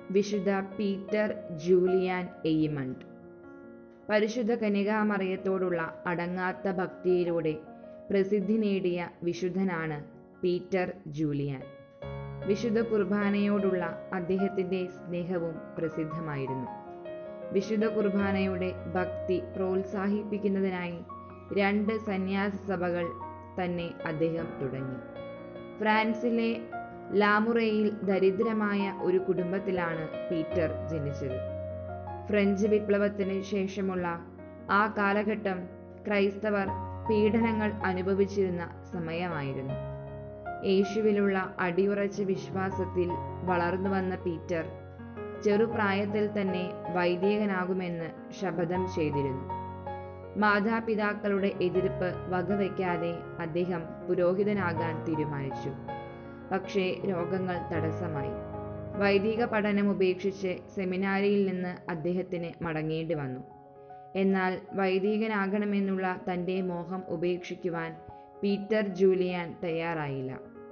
വിശുദ്ധ Peter Julien എയ്മണ്ട് പരിശുദ്ധ കന്യകാമറിയത്തോടുള്ള അടങ്ങാത്ത ഭക്തിയിലൂടെ പ്രസിദ്ധി നേടിയ വിശുദ്ധനാണ് പീറ്റർ ജൂലിയാൻ വിശുദ്ധ കുർബാനയോടുള്ള അദ്ദേഹത്തിൻ്റെ സ്നേഹവും പ്രസിദ്ധമായിരുന്നു വിശുദ്ധ കുർബാനയുടെ ഭക്തി പ്രോത്സാഹിപ്പിക്കുന്നതിനായി രണ്ട് സന്യാസ സഭകൾ തന്നെ അദ്ദേഹം തുടങ്ങി ഫ്രാൻസിലെ ലാമുറയിൽ ദരിദ്രമായ ഒരു കുടുംബത്തിലാണ് പീറ്റർ ജനിച്ചത് ഫ്രഞ്ച് വിപ്ലവത്തിന് ശേഷമുള്ള ആ കാലഘട്ടം ക്രൈസ്തവർ പീഡനങ്ങൾ അനുഭവിച്ചിരുന്ന സമയമായിരുന്നു യേശുവിലുള്ള അടിയുറച്ച വിശ്വാസത്തിൽ വളർന്നു വന്ന പീറ്റർ ചെറുപ്രായത്തിൽ തന്നെ വൈദികനാകുമെന്ന് ശപഥം ചെയ്തിരുന്നു മാതാപിതാക്കളുടെ എതിർപ്പ് വകവയ്ക്കാതെ അദ്ദേഹം പുരോഹിതനാകാൻ തീരുമാനിച്ചു പക്ഷേ രോഗങ്ങൾ തടസ്സമായി വൈദിക പഠനം ഉപേക്ഷിച്ച് സെമിനാരിയിൽ നിന്ന് അദ്ദേഹത്തിന് മടങ്ങേണ്ടി വന്നു എന്നാൽ വൈദികനാകണമെന്നുള്ള തൻ്റെ മോഹം ഉപേക്ഷിക്കുവാൻ പീറ്റർ ജൂലിയാൻ തയ്യാറായില്ല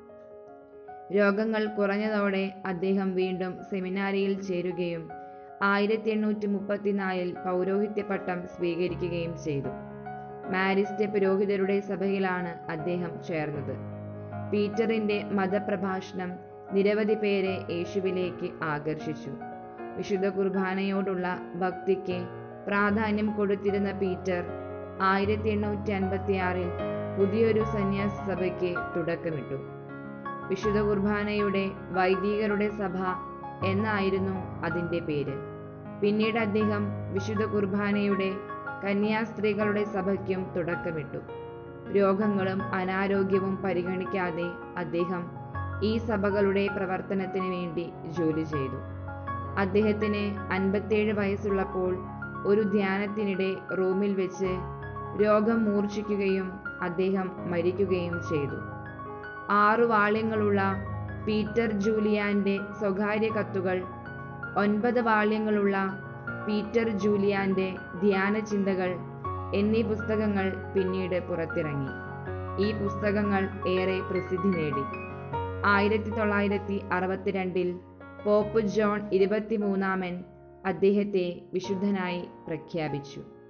രോഗങ്ങൾ കുറഞ്ഞതോടെ അദ്ദേഹം വീണ്ടും സെമിനാരിയിൽ ചേരുകയും ആയിരത്തി എണ്ണൂറ്റി മുപ്പത്തിനാലിൽ പൗരോഹിത്യ പട്ടം സ്വീകരിക്കുകയും ചെയ്തു മാരിസ്റ്റ് പുരോഹിതരുടെ സഭയിലാണ് അദ്ദേഹം ചേർന്നത് പീറ്ററിന്റെ മതപ്രഭാഷണം നിരവധി പേരെ യേശുവിലേക്ക് ആകർഷിച്ചു വിശുദ്ധ കുർബാനയോടുള്ള ഭക്തിക്ക് പ്രാധാന്യം കൊടുത്തിരുന്ന പീറ്റർ ആയിരത്തി എണ്ണൂറ്റി അൻപത്തി ആറിൽ പുതിയൊരു സന്യാസ സഭയ്ക്ക് തുടക്കമിട്ടു വിശുദ്ധ കുർബാനയുടെ വൈദികരുടെ സഭ എന്നായിരുന്നു അതിൻ്റെ പേര് പിന്നീട് അദ്ദേഹം വിശുദ്ധ കുർബാനയുടെ കന്യാസ്ത്രീകളുടെ സഭയ്ക്കും തുടക്കമിട്ടു രോഗങ്ങളും അനാരോഗ്യവും പരിഗണിക്കാതെ അദ്ദേഹം ഈ സഭകളുടെ പ്രവർത്തനത്തിന് വേണ്ടി ജോലി ചെയ്തു അദ്ദേഹത്തിന് അൻപത്തേഴ് വയസ്സുള്ളപ്പോൾ ഒരു ധ്യാനത്തിനിടെ റൂമിൽ വെച്ച് രോഗം മൂർച്ഛിക്കുകയും അദ്ദേഹം മരിക്കുകയും ചെയ്തു ആറു വാള്യങ്ങളുള്ള പീറ്റർ ജൂലിയാന്റെ സ്വകാര്യ കത്തുകൾ ഒൻപത് വാള്യങ്ങളുള്ള പീറ്റർ ജൂലിയാന്റെ ധ്യാന ചിന്തകൾ എന്നീ പുസ്തകങ്ങൾ പിന്നീട് പുറത്തിറങ്ങി ഈ പുസ്തകങ്ങൾ ഏറെ പ്രസിദ്ധി നേടി ആയിരത്തി തൊള്ളായിരത്തി അറുപത്തിരണ്ടിൽ പോപ്പ് ജോൺ ഇരുപത്തിമൂന്നാമൻ അദ്ദേഹത്തെ വിശുദ്ധനായി പ്രഖ്യാപിച്ചു